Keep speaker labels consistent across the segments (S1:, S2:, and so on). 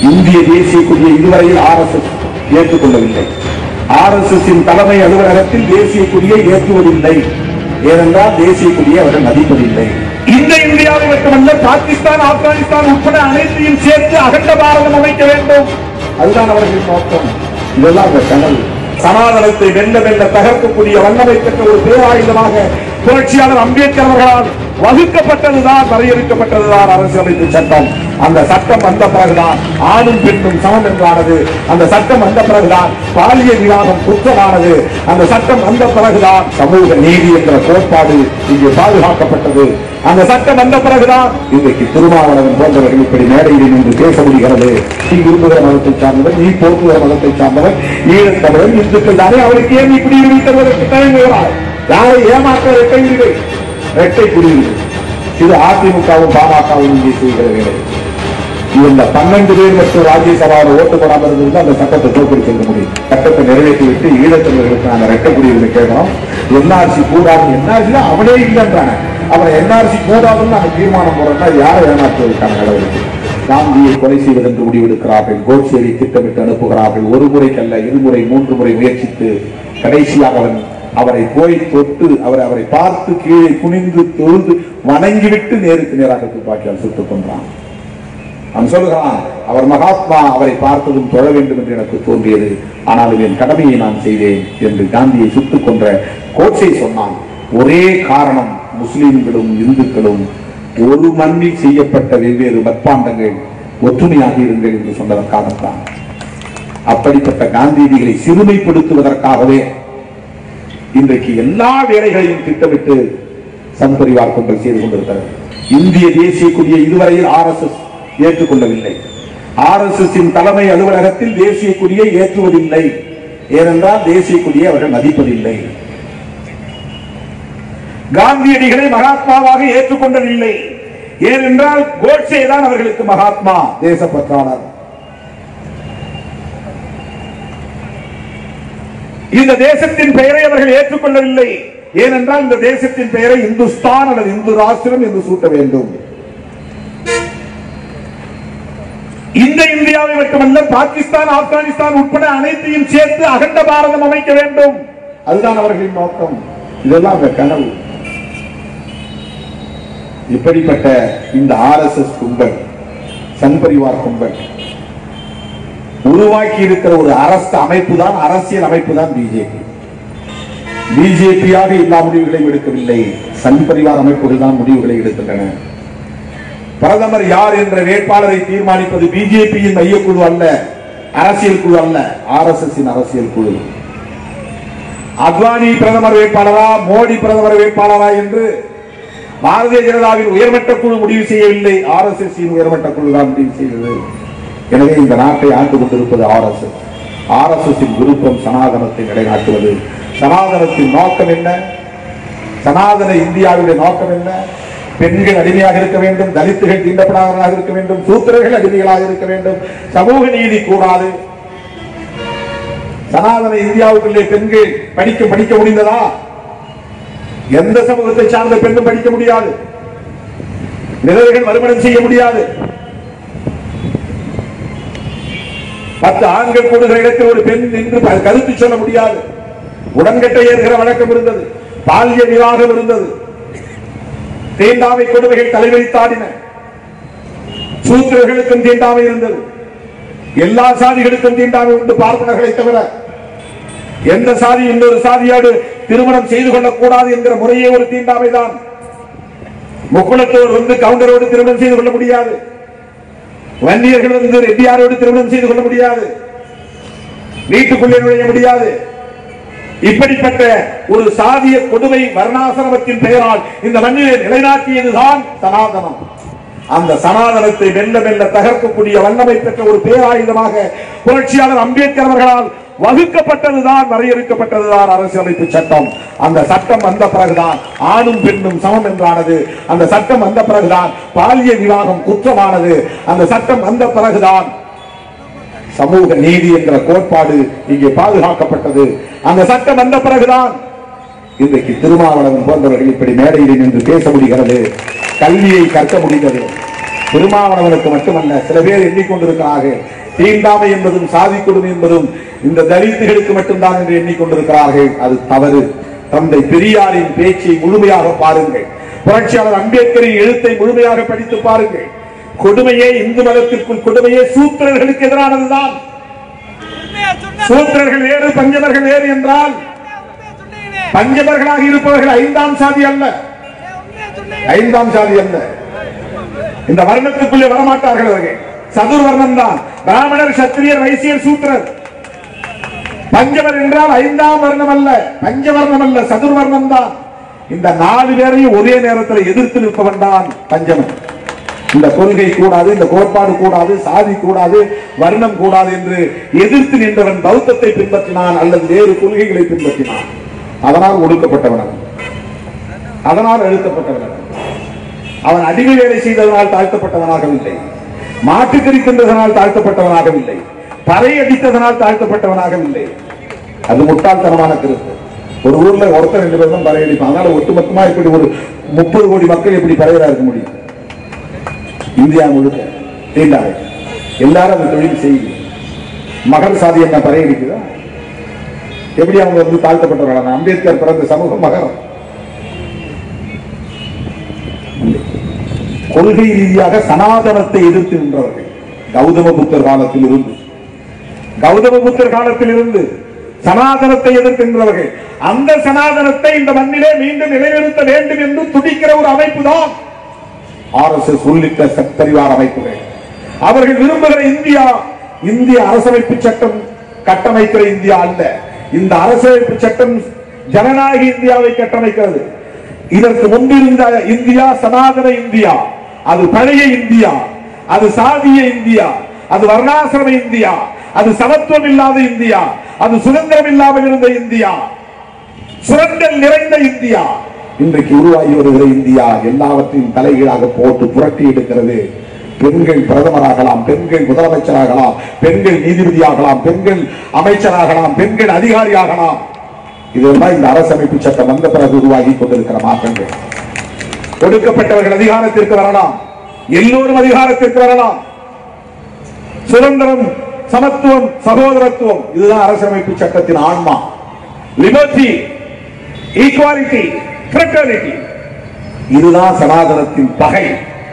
S1: இந்திய தேசிய கொடியை இதுவரையில் ஆர்எஸ்எஸ் ஏற்றுக்கொள்ளவில்லை ஆர்எஸ்எஸ் தலைமை அலுவலகத்தில் தேசிய கொடியை ஏற்றுவதில்லை ஏனென்றால் தேசிய கொடியை அவர்கள் மதிப்பதில்லை இந்த இந்தியாவை மட்டுமல்ல பாகிஸ்தான் ஆப்கானிஸ்தான் உட்பட அனைத்தையும் சேர்த்து அகண்ட பாரதம் அமைக்க வேண்டும் அதுதான் அவர்களின் நோக்கம் இதெல்லாம் அந்த கனவு சனாதனத்தை வெல்ல வெல்ல தகர்க்கக்கூடிய வல்லமை பெற்ற ஒரு பேராயுதமாக புரட்சியாளர் அம்பேத்கர் அவர்களால் வகுக்கப்பட்டதுதான் வரையறுக்கப்பட்டதுதான் அரசியலமைப்பு சட்டம் அந்த சட்டம் வந்த பிறகுதான் ஆணும் பெண்ணும் சமம் என்றானது அந்த சட்டம் வந்த பிறகுதான் பாலிய விவாதம் குற்றமானது அந்த சட்டம் வந்த பிறகுதான் சமூக நீதி என்ற கோட்பாடு இங்கே பாதுகாக்கப்பட்டது அந்த சட்டம் வந்த பிறகுதான் இன்றைக்கு திருமாவளவன் போன்றவர்கள் இப்படி மேடையில் நின்று பேச முடிகிறது நீ விரும்புகிற மதத்தை சார்ந்தவர் நீ போக்குகிற மதத்தை சார்ந்தவர் ஈழத்தமிழன் இந்துக்கள் தானே அவருக்கு ஏன் நீ குடியுரிமை தருவதற்கு தயங்குகிறார் யாரை ஏமாற்ற இரட்டை உரிமை இரட்டை குடியுரிமை இது அதிமுகவும் பாமகவும் இங்கே செய்கிற வேலை இந்த பன்னெண்டு பேர் மற்றும் ராஜ்யசபாவில் ஓட்டு போடாமல் இருந்திருந்தா அந்த சட்டத்தை தோற்கடிச்சிருக்க முடியும் சட்டத்தை நிறைவேற்றி விட்டு ஈழத்தமிழர்களுக்கு நாங்கள் ரெட்ட குடியுரிமை கேட்கிறோம் என்ஆர்சி கூடாது என்ஆர்சி தான் அவனே இல்லைன்றாங்க அவனை என்ஆர்சி கூடாதுன்னு நாங்கள் தீர்மானம் போறோம்னா யாரை ஏமாற்றுவதற்கான நடவடிக்கை காந்தியை கொலை செய்வதென்று முடிவெடுக்கிறார்கள் கோட்சேவை திட்டமிட்டு அனுப்புகிறார்கள் ஒரு முறைக்கல்ல இருமுறை மூன்று முறை முயற்சித்து கடைசியாக அவன் அவரை போய் தொட்டு அவர் அவரை பார்த்து கீழே குனிந்து தொழுது வணங்கிவிட்டு நேருக்கு நேராக துப்பாக்கியால் சுட்டுக் கொன்றான் அவன் சொல்லுகிறான் அவர் மகாத்மா அவரை பார்த்ததும் தொழ வேண்டும் என்று எனக்கு தோன்றியது ஆனாலும் என் கடமையை நான் செய்தேன் என்று காந்தியை சுட்டுக் கொன்ற கோட்சை சொன்னான் ஒரே காரணம் முஸ்லிம்களும் இந்துக்களும் ஒரு மண்ணில் செய்யப்பட்ட வெவ்வேறு மட்பாண்டங்கள் ஒற்றுமையாக இருங்கள் என்று சொன்னதற்காகத்தான் அப்படிப்பட்ட காந்தியடிகளை சிறுமைப்படுத்துவதற்காகவே இன்றைக்கு எல்லா வேலைகளையும் திட்டமிட்டு சம்பரிவார் கும்பல் செய்து கொண்டிருக்கிறது இந்திய தேசிய கொடியை இதுவரையில் ஆர்எஸ்எஸ் ஏற்றுக்கொள்ளவில்லை ஆர்எஸ்எஸ் தலைமை அலுவலகத்தில் தேசிய கொடியை ஏற்றுவதில்லை ஏனென்றால் தேசிய கொடியை அவர்கள் மதிப்பதில்லை காந்தியடிகளை மகாத்மாவாக ஏற்றுக்கொண்டதில்லை ஏனென்றால் கோட்சே தான் அவர்களுக்கு மகாத்மா தேசப்பற்றாளர் இந்த தேசத்தின் பெயரை அவர்கள் ஏற்றுக்கொள்ளவில்லை ஏனென்றால் இந்த தேசத்தின் பெயரை இந்துஸ்தான் அல்லது இந்து ராஷ்டிரம் என்று சூட்ட வேண்டும் இந்த இந்தியாவை மட்டுமல்ல பாகிஸ்தான் ஆப்கானிஸ்தான் உட்பட அனைத்தையும் சேர்த்து அகண்ட பாரதம் அமைக்க வேண்டும் அதுதான் அவர்களின் நோக்கம் இதெல்லாம் அந்த கனவு இப்படிப்பட்ட இந்த ஆர்எஸ்எஸ் கும்பல் சன்பரிவார் கும்பல் உருவாக்கி இருக்கிற ஒரு அரசு அமைப்பு தான் அரசியல் அமைப்பு தான் பிஜேபி பிஜேபியாக எல்லா முடிவுகளையும் எடுக்கவில்லை சங் பரிவார் அமைப்புகள் தான் முடிவுகளை எடுக்கின்றன பிரதமர் யார் என்ற வேட்பாளரை தீர்மானிப்பது பிஜேபியின் மையக்குழு அல்ல அரசியல் குழு அல்ல ஆர்எஸ்எஸ் அரசியல் குழு அத்வானி பிரதமர் வேட்பாளரா மோடி பிரதமர் வேட்பாளரா என்று பாரதிய ஜனதாவின் உயர்மட்ட குழு முடிவு செய்யவில்லை ஆர்எஸ்எஸ் உயர்மட்ட குழு தான் முடிவு செய்தது எனவே இந்த நாட்டை ஆண்டு கொண்டிருப்பது ஆர்எஸ்எஸ் ஆர்எஸ்எஸ் விருப்பம் சனாதனத்தை நிலைநாட்டுவது சனாதனத்தின் நோக்கம் என்ன சனாதன இந்தியாவுடைய நோக்கம் என்ன பெண்கள் அடிமையாக இருக்க வேண்டும் தலித்துகள் தீண்டப்படாதவர்களாக இருக்க வேண்டும் சூத்திரர்கள் அடிமைகளாக இருக்க வேண்டும் சமூக நீதி கூடாது சனாதன இந்தியாவுக்குள்ளே பெண்கள் படிக்க படிக்க முடிந்ததா எந்த சமூகத்தை சார்ந்த பெண்ணும் படிக்க முடியாது விதவைகள் மறுமணம் செய்ய முடியாது பத்து ஆண்கள் கூடுகிற இடத்தில் ஒரு பெண் நின்று ப- கருத்து சொல்ல முடியாது உடன்கட்டை ஏறுகிற வழக்கம் இருந்தது பால்ய விவாகம் இருந்தது தீண்டாமை கொடுமைகள் தலைவரித்தாடின சூத்திரர்களுக்கும் தீண்டாமை இருந்தது எல்லா சாதிகளுக்கும் தீண்டாமை உண்டு பார்ப்பனர்களை தவிர எந்த சாதி இன்னொரு சாதியோடு திருமணம் செய்து கொள்ளக்கூடாது என்கிற முறையே ஒரு தீண்டாமை தான் முக்குளத்தோர் வந்து கவுண்டரோடு திருமணம் செய்து கொள்ள முடியாது வன்னியர்கள் வந்து ரெட்டியாரோடு திருமணம் செய்து கொள்ள முடியாது வீட்டுக்குள்ளே நுழைய முடியாது இப்படிப்பட்ட ஒரு சாதிய கொடுமை வர்ணாசிரமத்தின் பெயரால் இந்த மண்ணிலே நிலைநாட்டியதுதான் சனாதனம் அந்த சனாதனத்தை மெல்ல மெல்ல தகர்க்கக்கூடிய வல்லமை பெற்ற ஒரு பேராயுதமாக புரட்சியாளர் அம்பேத்கர் அவர்களால் வகுக்கப்பட்டதுதான் வரையறுக்கப்பட்டதுதான் அரசியலமைப்பு சட்டம் அந்த சட்டம் வந்த பிறகுதான் ஆணும் பெண்ணும் சமம் என்றானது அந்த சட்டம் வந்த பிறகுதான் பாலிய விவாகம் குற்றமானது அந்த சட்டம் வந்த பிறகுதான் சமூக நீதி என்ற கோட்பாடு இங்கே பாதுகாக்கப்பட்டது அந்த சட்டம் வந்த பிறகுதான் இன்றைக்கு திருமாவளவன் போன்றவர்கள் இப்படி மேடையில் நின்று பேச முடிகிறது கல்வியை கற்க முடிந்தது திருமாவளவனுக்கு மட்டுமல்ல சில பேர் எண்ணிக்கொண்டிருக்கிறார்கள் தீண்டாமை என்பதும் சாதி கொடுமை என்பதும் இந்த தலித்துகளுக்கு மட்டும்தான் என்று எண்ணிக்கொண்டிருக்கிறார்கள் அது தவறு தந்தை பெரியாரின் பேச்சை முழுமையாக பாருங்கள் புரட்சியாளர் அம்பேத்கரின் எழுத்தை முழுமையாக படித்து பாருங்கள் கொடுமையே இந்து மதத்திற்குள் கொடுமையே சூத்திரர்களுக்கு எதிரானதுதான்
S2: உண்மையா சொன்னா
S1: சூத்திரர்கள் வேறு பஞ்சமர்கள் வேறு என்றால்
S2: உண்மையா சொன்னீங்களே
S1: பஞ்சமர்களாக இருப்பவர்கள் ஐந்தாம் சாதி அல்ல
S2: உண்மையா சொன்னீங்க
S1: ஐந்தாம் சாதி அல்ல இந்த வர்ணத்துக்குள்ளே வரமாட்டார்கள் அவர்கள் சதுர்வர்ணம் தான் பிராமணர் சத்திரியர் வைசியர் சூத்திரர் பஞ்சவர் என்றால் ஐந்தாம் வர்ணம் அல்ல பஞ்சவர்ணம் அல்ல சதுர்வர்ணம் தான் இந்த நாலு பேரையும் ஒரே நேரத்தில் எதிர்த்து நிற்பவன் தான் பஞ்சமன் இந்த கொள்கை கூடாது இந்த கோட்பாடு கூடாது சாதி கூடாது வர்ணம் கூடாது என்று எதிர்த்து நின்றவன் பௌத்தத்தை பின்பற்றினான் அல்லது வேறு கொள்கைகளை பின்பற்றினான் அதனால் ஒடுக்கப்பட்டவன் அவன். அதனால் அழுத்தப்பட்டவன் அவன். அவன் அடிமை வேலை செய்ததனால் தாழ்த்தப்பட்டவனாகவில்லை மாட்டுக்கறி தின்றதனால் தாழ்த்தப்பட்டவனாகவில்லை பறை அடித்ததனால் தாழ்த்தப்பட்டவனாகவில்லை அது முட்டாள்தனமான கருத்து ஒரு ஊர்ல ஒருத்தர் ரெண்டு பேர் தான் பறை அடிப்பான் அதனால ஒட்டுமொத்தமா இப்படி ஒரு முப்பது கோடி மக்கள் இப்படி பறையரா இருக்க முடியும் இந்தியா முழுக்க தீண்டாமை எல்லாரும் அந்த தொழில் செய்யுது மகர் சாதி என்ன பறை அடிக்குதா எப்படி அவங்க வந்து தாழ்த்தப்பட்டவர்களான அம்பேத்கர் பிறந்த சமூகம் மகரம் கொள்கை ரீதியாக சனாதனத்தை எதிர்த்து நின்றவர்கள் கௌதம புத்தர் காலத்தில் இருந்து கௌதம புத்தர் காலத்தில் இருந்து சனாதனத்தை எதிர்த்து நின்றவர்கள் அந்த சனாதனத்தை இந்த மண்ணிலே மீண்டும் நிலைநிறுத்த வேண்டும் என்று துடிக்கிற ஒரு அமைப்பு தான் ஆர் எஸ் எஸ் உள்ளிட்ட சத்பரிவார அமைப்புகள் அவர்கள் விரும்புகிற இந்தியா இந்திய அரசமைப்பு சட்டம் கட்டமைக்கிற இந்தியா அல்ல இந்த அரசமைப்பு சட்டம் ஜனநாயக இந்தியாவை கட்டமைக்கிறது இதற்கு முன்பிருந்த இந்தியா சனாதன இந்தியா அது பழைய இந்தியா அது சாதிய இந்தியா அது வர்ணாசிரம இந்தியா அது சமத்துவம் இல்லாத இந்தியா அது சுதந்திரம் இல்லாமல் இருந்த இந்தியா சுரண்டல் நிறைந்த இந்தியா இன்றைக்கு உருவாகி வருகிற இந்தியா எல்லாவற்றையும் தலைகீழாக போட்டு புரட்டி எடுக்கிறது பெண்கள் பிரதமராகலாம் பெண்கள் முதலமைச்சராகலாம் பெண்கள் நீதிபதியாகலாம் பெண்கள் அமைச்சராகலாம் பெண்கள் அதிகாரியாகலாம் இதெல்லாம் இந்த அரசமைப்பு சட்டம் வந்த பிறகு உருவாகி கொண்டிருக்கிற மாற்றங்கள் ஒடுக்கப்பட்டவர்கள் அதிகாரத்திற்கு வரலாம் எல்லோரும் அதிகாரத்திற்கு வரலாம் சுதந்திரம் சமத்துவம் சகோதரத்துவம் இதுதான் அரசமைப்பு சட்டத்தின் ஆன்மா லிபர்ட்டி ஈக்குவாலிட்டி ஃப்ரெட்டர்னிட்டி இதுதான் சனாதனத்தின் பகை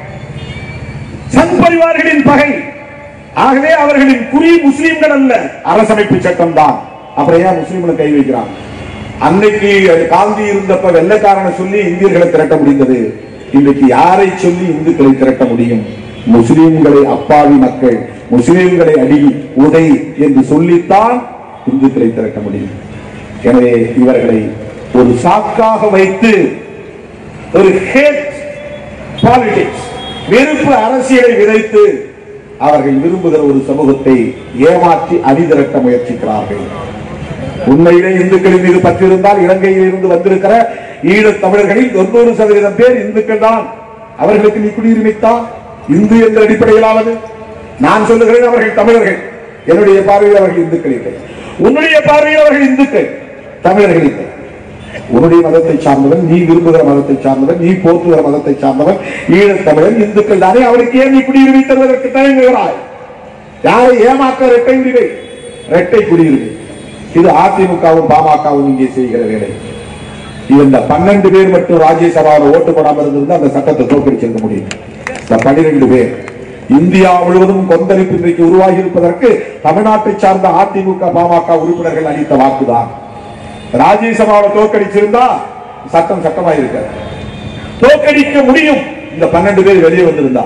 S1: சங் பரிவார்களின் பகை ஆகவே அவர்களின் குறி முஸ்லிம்கள் அல்ல அரசமைப்பு சட்டம் தான் அப்புறம் ஏன் முஸ்லிம்களை கை வைக்கிறான் அன்னைக்கு காந்தி இருந்தப்ப வெள்ளைக்காரனை சொல்லி இந்தியர்களை திரட்ட முடிந்தது இன்றைக்கு யாரை சொல்லி இந்துக்களை திரட்ட முடியும் முஸ்லிம்களை அப்பாவி மக்கள் முஸ்லிம்களை அடி உதை என்று சொல்லித்தான் இந்துக்களை திரட்ட முடியும் எனவே இவர்களை ஒரு சாக்காக வைத்து ஒரு ஹேட் பாலிடிக்ஸ் வெறுப்பு அரசியலை விதைத்து அவர்கள் விரும்புகிற ஒரு சமூகத்தை ஏமாற்றி அணிதிரட்ட முயற்சிக்கிறார்கள் உண்மையிலே இந்துக்களின் மீது பற்று இருந்தால் இலங்கையில் இருந்து வந்திருக்கிற ஈழத் தமிழர்களில் தொண்ணூறு சதவீதம் பேர் இந்துக்கள் தான் அவர்களுக்கு நீ குடியுரிமைத்தான் இந்து என்ற அடிப்படையிலாவது நான் சொல்லுகிறேன் அவர்கள் தமிழர்கள் என்னுடைய பார்வையில் அவர்கள் இந்துக்கள் இல்லை உன்னுடைய பார்வையில் அவர்கள் இந்துக்கள் தமிழர்கள் இல்லை உன்னுடைய மதத்தை சார்ந்தவன் நீ விரும்புகிற மதத்தை சார்ந்தவன் நீ போற்றுகிற மதத்தை சார்ந்தவன் ஈழத் தமிழன் இந்துக்கள் தானே அவனுக்கு ஏன் நீ குடியுரிமை தருவதற்கு தயங்குகிறாய் யாரை ஏமாற்ற இரட்டை உரிமை இரட்டை குடியுரிமை இது அதிமுகவும் பாமகவும் இங்கே செய்கிற வேலை இந்த பன்னெண்டு பேர் மட்டும் ராஜ்யசபாவில் ஓட்டு போடாம இருந்திருந்தா அந்த சட்டத்தை தோற்கடிச்சிருக்க முடியும் இந்த பன்னிரண்டு பேர் இந்தியா முழுவதும் கொந்தளிப்பு இன்றைக்கு உருவாகி இருப்பதற்கு தமிழ்நாட்டை சார்ந்த அதிமுக பாமக உறுப்பினர்கள் அளித்த வாக்குதான் ராஜ்யசபாவை தோற்கடிச்சிருந்தா சட்டம் சட்டமா இருக்க தோற்கடிக்க முடியும் இந்த பன்னெண்டு பேர் வெளியே வந்திருந்தா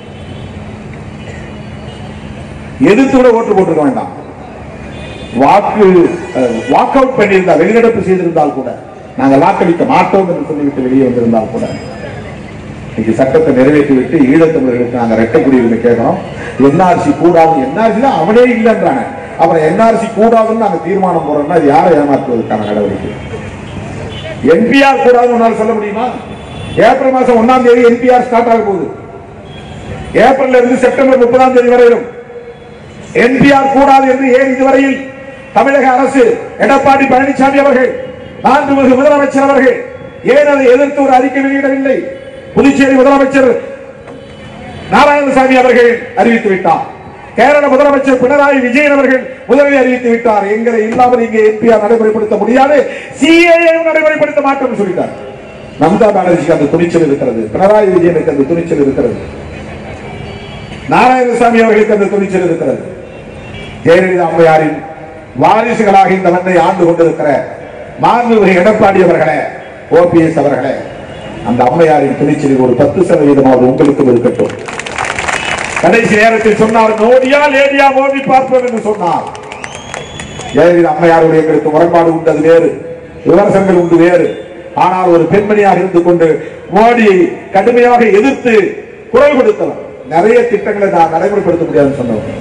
S1: எதிர்த்து கூட ஓட்டு போட்டிருக்க வேண்டாம் வாக்கு வாக் அவுட் பண்ணியிருந்தா வெளிநடப்பு செய்திருந்தால் கூட நாங்கள் வாக்களிக்க மாட்டோம் என்று சொல்லிவிட்டு வெளியே வந்திருந்தால் கூட இன்னைக்கு சட்டத்தை நிறைவேற்றி விட்டு ஈழத்தமிழர்களுக்கு நாங்க ரெட்டை குடியுரிமை கேட்கிறோம் என்ஆர்சி கூடாது என்ஆர்சி தான் அவனே இல்லைன்றாங்க அப்புறம் என்ஆர்சி கூடாதுன்னு நாங்க தீர்மானம் போறோம்னா அது யாரை ஏமாற்றுவதற்கான நடவடிக்கை என்பிஆர் கூடாதுன்னு உன்னால சொல்ல முடியுமா ஏப்ரல் மாசம் ஒன்னாம் தேதி என்பிஆர் ஸ்டார்ட் ஆக போகுது ஏப்ரல்ல இருந்து செப்டம்பர் முப்பதாம் தேதி வரையிலும் என்பிஆர் கூடாது என்று ஏன் இதுவரையில் தமிழக அரசு எடப்பாடி பழனிசாமி அவர்கள் மாண்புமிகு முதலமைச்சர் அவர்கள் ஏன் அதை எதிர்த்து ஒரு அறிக்கை வெளியிடவில்லை புதுச்சேரி முதலமைச்சர் நாராயணசாமி அவர்கள் அறிவித்து விட்டார் கேரள முதலமைச்சர் பினராயி விஜயன் அவர்கள் முதலில் அறிவித்து விட்டார் எங்களை இல்லாமல் இங்கே என்பிஆர் நடைமுறைப்படுத்த முடியாது சிஏஏ நடைமுறைப்படுத்த மாட்டோம் சொல்லிட்டார் மம்தா பானர்ஜிக்கு அந்த துணிச்சல் இருக்கிறது பினராயி விஜயனுக்கு அந்த துணிச்சல் இருக்கிறது நாராயணசாமி அவர்களுக்கு அந்த துணிச்சல் இருக்கிறது ஜெயலலிதா அம்மையாரின் வாரிசுகளாக இந்த மண்ணை ஆண்டு கொண்டிருக்கிற மாண்புமிகு எடப்பாடி அவர்களே ஓபிஎஸ் அவர்களே அந்த அம்மையாரின் துணிச்சலில் ஒரு பத்து சதவீதமாவது உங்களுக்கும் இருக்கட்டும் கடைசி நேரத்தில் சொன்னார் மோடியா லேடியா மோடி பார்ப்போம் என்று சொன்னார் ஜெயலலிதா அம்மையாருடைய எங்களுக்கு முரண்பாடு உண்டு அது வேறு விமர்சனங்கள் உண்டு வேறு ஆனால் ஒரு பெண்மணியாக இருந்து கொண்டு மோடியை கடுமையாக எதிர்த்து குரல் கொடுத்தவர் நிறைய திட்டங்களை நான் நடைமுறைப்படுத்த முடியாதுன்னு சொன்னவர்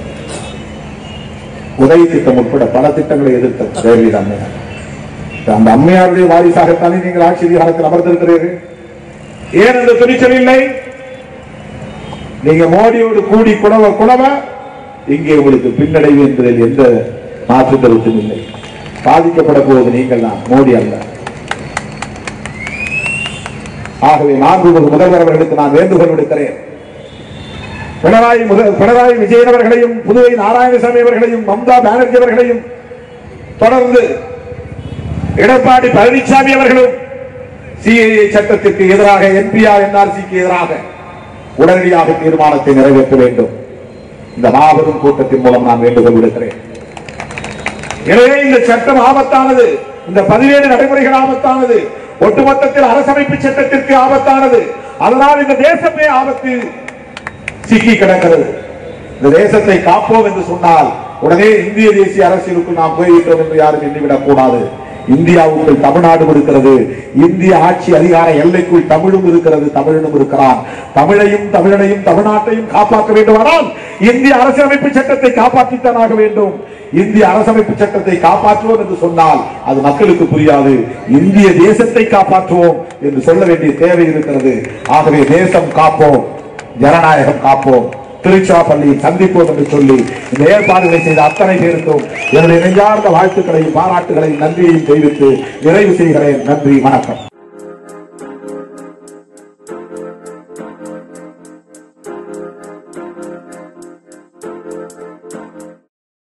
S1: உதவி திட்டம் உட்பட பல திட்டங்களை எதிர்த்த ஜெயலலிதா அம்மையார் அந்த அம்மையாருடைய வாரிசாகத்தானே நீங்கள் ஆட்சி அதிகாரத்தில் அமர்ந்திருக்கிறீர்கள் ஏன் அந்த துணிச்சல் இல்லை நீங்க மோடியோடு கூடி குணவ குணவ இங்கே உங்களுக்கு பின்னடைவு என்பதில் எந்த மாற்று கருத்தும் இல்லை பாதிக்கப்பட போவது நீங்கள் தான் மோடி அல்ல ஆகவே மாண்புமிகு முதல்வர் அவர்களுக்கு நான் வேண்டுகோள் விடுக்கிறேன் பினராயி முதல் பினராயி விஜயன் அவர்களையும் புதுவை நாராயணசாமி அவர்களையும் மம்தா பானர்ஜி அவர்களையும் தொடர்ந்து எடப்பாடி பழனிசாமி அவர்களும் சிஏஏ சட்டத்திற்கு எதிராக என்பிஆர் என்ஆர்சிக்கு எதிராக உடனடியாக தீர்மானத்தை நிறைவேற்ற வேண்டும் இந்த மாபெரும் கூட்டத்தின் மூலம் நான் வேண்டுகோள் விடுக்கிறேன் எனவே இந்த சட்டம் ஆபத்தானது இந்த பதிவேடு நடைமுறைகள் ஆபத்தானது ஒட்டுமொத்தத்தில் அரசமைப்பு சட்டத்திற்கு ஆபத்தானது அதனால் இந்த தேசமே ஆபத்து சிக்கி கிடக்கிறது இந்த தேசத்தை காப்போம் என்று சொன்னால் உடனே இந்திய தேசிய அரசியலுக்கு நாம் போய்விட்டோம் என்று யாரும் எண்ணிவிடக் கூடாது இந்தியாவுக்குள் தமிழ்நாடும் இருக்கிறது இந்திய ஆட்சி அதிகார எல்லைக்குள் தமிழும் இருக்கிறது தமிழனும் இருக்கிறான் தமிழையும் தமிழனையும் தமிழ்நாட்டையும் காப்பாற்ற வேண்டுமானால் இந்திய அரசியலமைப்பு சட்டத்தை காப்பாற்றித்தான் ஆக வேண்டும் இந்திய அரசமைப்பு சட்டத்தை காப்பாற்றுவோம் என்று சொன்னால் அது மக்களுக்கு புரியாது இந்திய தேசத்தை காப்பாற்றுவோம் என்று சொல்ல வேண்டிய தேவை இருக்கிறது ஆகவே தேசம் காப்போம் ஜனநாயகம் காப்போம் திருச்சிராப்பள்ளியில் சந்திப்போம் என்று சொல்லி இந்த ஏற்பாடுகளை செய்த அத்தனை பேருக்கும் என்னுடைய நெஞ்சார்ந்த வாழ்த்துக்களையும் பாராட்டுகளையும் நன்றியையும் தெரிவித்து நிறைவு செய்கிறேன் நன்றி வணக்கம்